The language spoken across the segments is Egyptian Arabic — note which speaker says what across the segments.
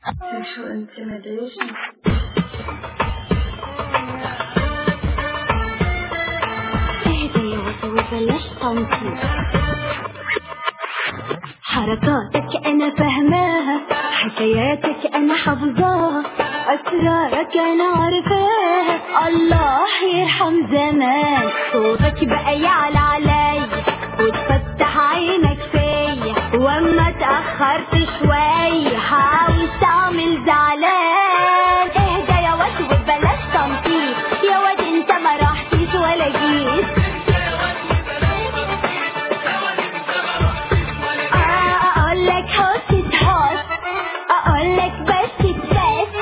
Speaker 1: sexual intimidation.
Speaker 2: اهدى يا وسوي بلاش تنطيط حركاتك انا فاهماها حكاياتك انا حافظاها اسرارك انا عارفاها الله يرحم زمان صوتك بقى يعلى عليا وتفتح عينك فيا واما اتاخرت شويه حاول تعمل زعلان اهدى يا واد وبلاش تنطيط يا واد انت ما رحتش ولا جيت اقول لك حط تحط اقول لك بس تبس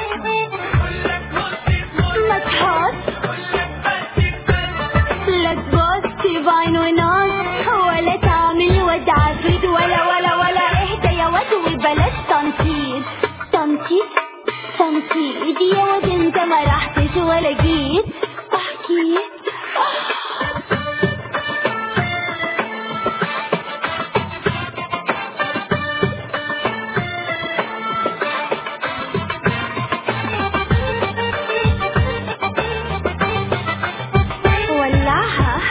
Speaker 2: ما تحط لا تبص بعين ونص ولا تعمل واد عفريت ولا ولا ولا اهدى يا واد وبلاش تنطيط تنطيط تنطيط يا واد انت ما رحتش ولا جيت احكي ولعها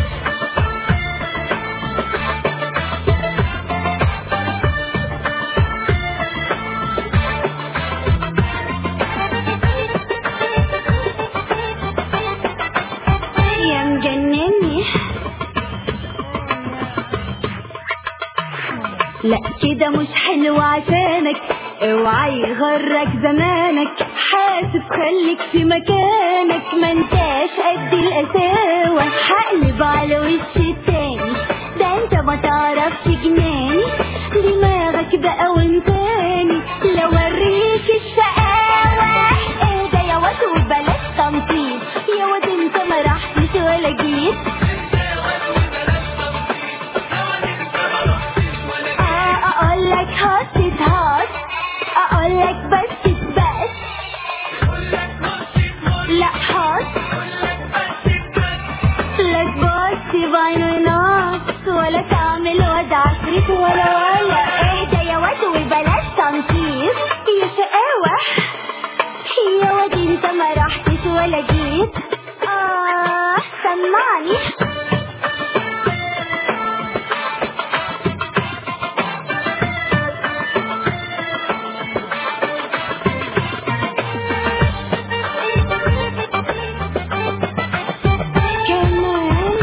Speaker 2: يا مجنني لا كده مش حلو عشانك اوعى يغرك زمانك حاسب خليك في مكانك ما انتاش قد القساوة هقلب على وش التاني ده انت ما تعرفش جناني دماغك بقى وانتاني لو اوريك الشقاوة اهدى يا واد وبلاش تنطيط يا واد انت ما رحتش ولا جيت آه، اقول لك هات تهات اقول لك بس بس لا هات لا تبص بعين ونص ولا تعمل واد عفريت ولا ولا اهدى يا واد وبلاش تنطيط يا شقاوة يا واد انت ما رحتش ولا جيت اه سمعني كمان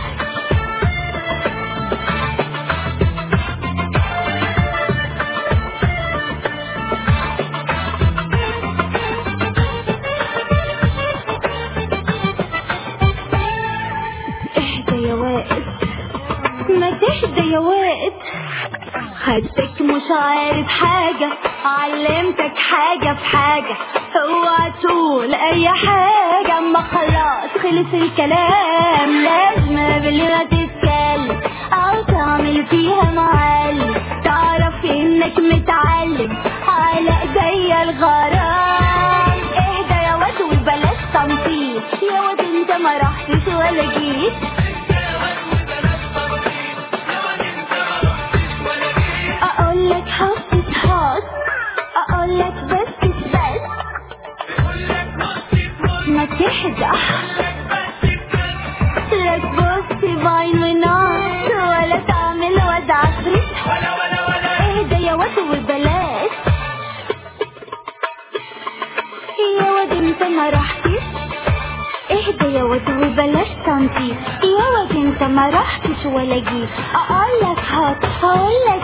Speaker 2: اهدى يا وائد ما تهدى يا وائد خدتك مش عارف حاجة علمتك حاجة في حاجة اوعى تقول اي حاجة اما خلاص خلص الكلام لازم قبل ما تتكلم او تعمل فيها معلم تعرف انك متعلم على ايديا الغرام اهدى يا واد وبلاش تنطيط يا واد انت ما رحتش ولا جيت اقول لك حط تحط اقول لك بس بس ما تهدى لا تبص بعين ونص ولا تعمل واد عفريت اهدى يا واد وبلاش يا واد انت ما رحتش اهدى يا واد وبلاش تنطيط يا واد انت ما رحتش ولا جيت اقول لك هات هقول لك